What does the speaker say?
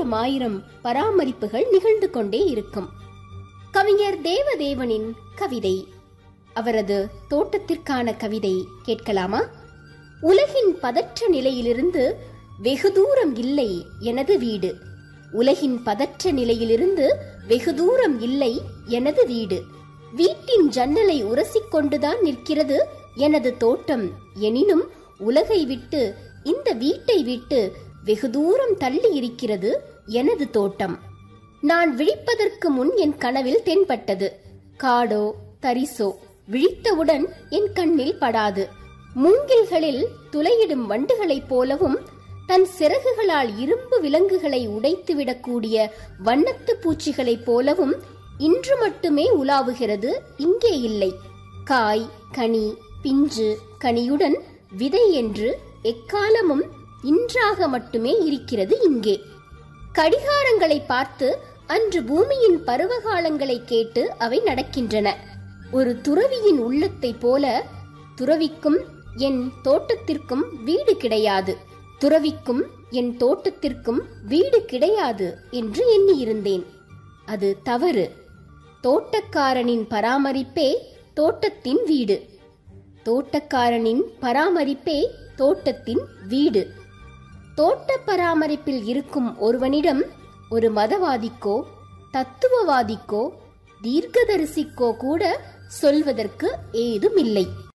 ஆயிரம் ஆயிரம் பராமரிப்புகள் நிகழ்ந்து கொண்டே இருக்கும் கவிஞர் தேவதேவனின் கவிதை அவரது தோட்டத்திற்கான கவிதை கேட்கலாமா உலகின் பதற்ற நிலையிலிருந்து வெகு தூரம் இல்லை எனது வீடு உலகின் பதற்ற நிலையிலிருந்து வெகு தூரம் இல்லை எனது வீடு வீட்டின் ஜன்னலை உரசிக்கொண்டுதான் நிற்கிறது எனது தோட்டம் எனினும் உலகை விட்டு இந்த வீட்டை விட்டு வெகு தூரம் தள்ளி இருக்கிறது எனது தோட்டம் நான் விழிப்பதற்கு முன் என் கனவில் தென்பட்டது காடோ தரிசோ விழித்தவுடன் என் கண்ணில் படாது மூங்கில்களில் துளையிடும் வண்டுகளைப் போலவும் தன் சிறகுகளால் இரும்பு விலங்குகளை உடைத்துவிடக்கூடிய வண்ணத்து பூச்சிகளைப் போலவும் இன்று மட்டுமே உலாவுகிறது இங்கே இல்லை காய் கனி பிஞ்சு கனியுடன் விதை என்று எக்காலமும் இன்றாக மட்டுமே இருக்கிறது இங்கே கடிகாரங்களை பார்த்து அன்று பூமியின் பருவகாலங்களை கேட்டு அவை நடக்கின்றன ஒரு துறவியின் உள்ளத்தைப் போல துறவிக்கும் என் தோட்டத்திற்கும் வீடு கிடையாது துறவிக்கும் என் தோட்டத்திற்கும் வீடு கிடையாது என்று எண்ணியிருந்தேன் அது தவறு தோட்டக்காரனின் பராமரிப்பே தோட்டத்தின் வீடு தோட்டக்காரனின் பராமரிப்பே தோட்டத்தின் வீடு தோட்ட பராமரிப்பில் இருக்கும் ஒருவனிடம் ஒரு மதவாதிக்கோ தத்துவவாதிக்கோ தீர்க்கதரிசிக்கோ கூட சொல்வதற்கு ஏதுமில்லை